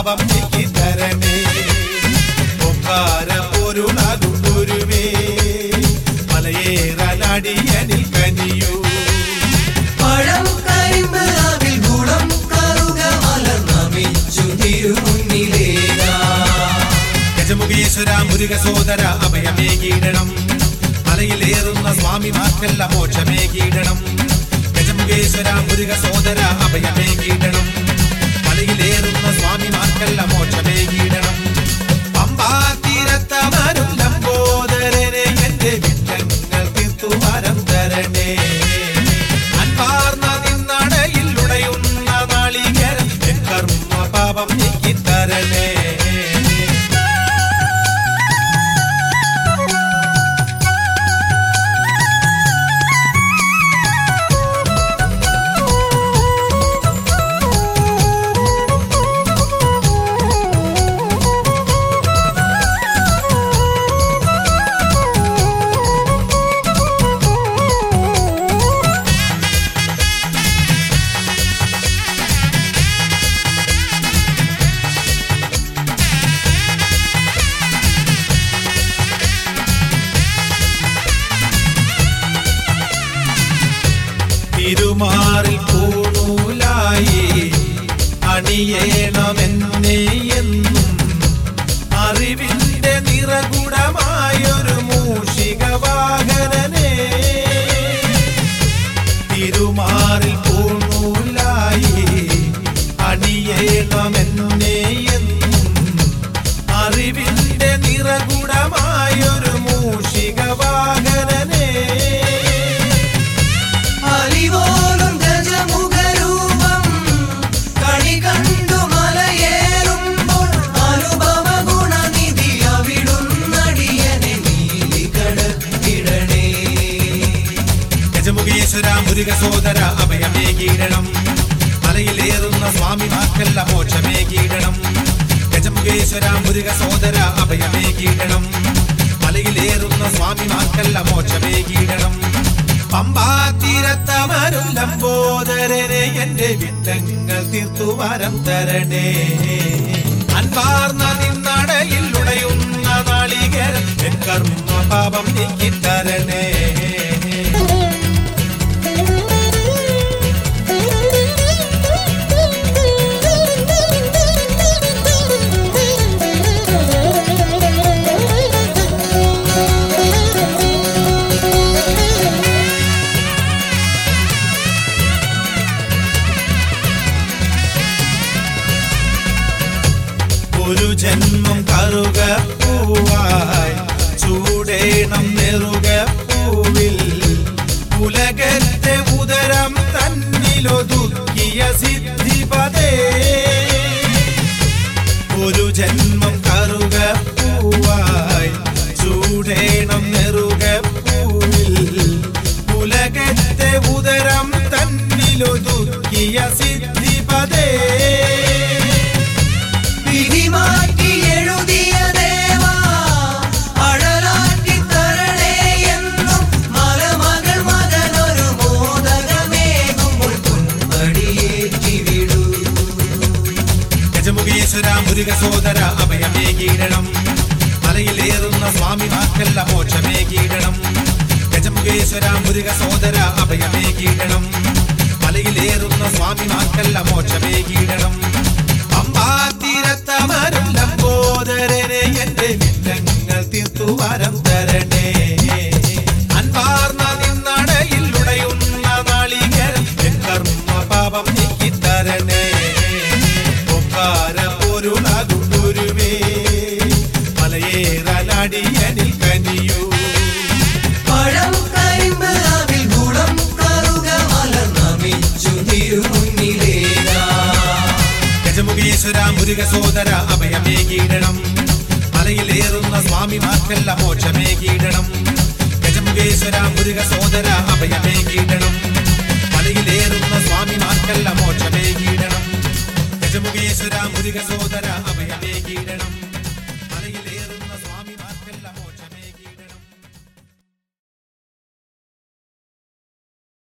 പാപം നീക്കി തരണേ പൊങ്കാര പൊരുളാകും ഗുരുവേ മലയേറാനടിയനിൽ കനിയൂ പഴം കരിമ്പ് അവിൽ ഗുണം കറുക മലർന്നമിച്ചു തിരുമുന്നിലേതാ ഗജമുഖേശ്വര മുരുക സോദര അഭയമേകീടണം മലയിലേറുന്ന സ്വാമിമാർക്കല്ല മോക്ഷമേകീടണം ഗജമുഖേശ്വര മുരുക സോദര അഭയമേകീടണം മലയിലേറുന്ന സ്വാമിമാർക്കല്ല മോക്ഷമേകീടണം പമ്പാ തീരത്തവരും ലംബോദരനെ എന്റെ വിട്ടങ്ങൾ തീർത്തു വരം തരണേ അൻപാർന്ന നിന്നടയിൽ ഉടയുന്ന നാളികേരം എൻ കർമ്മ പാപം നീക്കി തരണേ തിരുമാറിൽ പൂണൂലായി അണിയേണമെന്നെ എന്നും അറിവിന്റെ നിറകുടമായൊരു മൂഷിക വാഹനനെ തിരുമാറിൽ പൂണൂലായി അണിയേണമെന്നെ എന്നും അറിവിന്റെ നിറകുടമായൊരു മൂഷിക വാഹനനെ അലിവോലും ഗജമുഖരൂപം കണി കണ്ടു മലയേറുമ്പോൾ അനുഭവ ഗുണനിധി അവിടുന്നടിയനെ നീലി കടത്തിടണേ ഗജമുഖേശ്വര മുരുക സോദര അഭയമേകീടണം മലയിലേറുന്ന സ്വാമിമാർക്കല്ല മോക്ഷമേകീടണം ഗജമുഖേശ്വര മുരുക സോദര അഭയമേകീടണം മലയിലേറുന്ന സ്വാമിമാർക്കല്ല മോക്ഷമേകീടണം പമ്പാ തീരത്തമരും ലംബോദരനെ എന്റെ വിട്ടങ്ങൾ തീർത്തു വരം തരണേ അൻപാർന്ന നിന്നടയിൽ ഉടയുന്ന നാളികേരം എൻ കർമ്മ പാപം നീക്കി തരണേ ഒരു ജന്മം കറുക പൂവായി ചൂടേണം നെറുക പൂവിൽ ഉലകത്തെ ഉദരം തന്നിലൊതുക്കിയ സിദ്ധിപതേ ഒരു ജന്മം കറുക പൂവായി ചൂടേണം നെറുക പൂവിൽ ഉലകത്തെ ഉദരം തന്നിലൊതുക്കിയ സിദ്ധിപതേ വിധി മാറ്റി എഴുതിയ ദേവാ അഴലാറ്റി തരണേ എന്നും മലമകൾ മകനൊരു മോദകമേകുമ്പോൾ പൊൻപടിയേറ്റി വിടൂ ഗജമുഖേശ്വര മുരുക സോദര അഭയമേകീടണം മലയിലേറുന്ന സ്വാമിമാർക്കല്ല മോക്ഷമേകീടണം ഗജമുഖേശ്വര മുരുക സോദര അഭയമേകീടണം മലയിലേറുന്ന സ്വാമിമാർക്കല്ല മോക്ഷമേകീടണം പമ്പാ തീരത്തമരും ലംബോദരനെ എന്റെ വില്ലങ്ങൾ തീർത്തു വരം തരണേ അൻപാർന്ന നിന്നടയിൽ ഉടയുന്ന നാളികേരം എൻ കർമ്മ പാപം നീക്കി തരണേ പൊങ്കാര പൊരുളാകും ഗുരുവേ മലയേറാനടിയനിൽ കനിയൂ പഴം കരിമ്പ് അവിൽ ഗുണം കറുക മലർന്നമിച്ചു തിരുമുന്നിലേതാ ഗജമുഖേശ്വര മുരുക സോദര അഭയമേകീടണം മലയിലേറുന്ന സ്വാമിമാർക്കല്ല മോക്ഷമേകീടണം ഗജമുഖേശ്വര മുരുക സോദര അഭയമേകീടണം മലയിലേറുന്ന സ്വാമിമാർക്കല്ല മോക്ഷമേകീടണം ഗജമുഖേശ്വര മുരുക സോദര അഭയമേകീടണം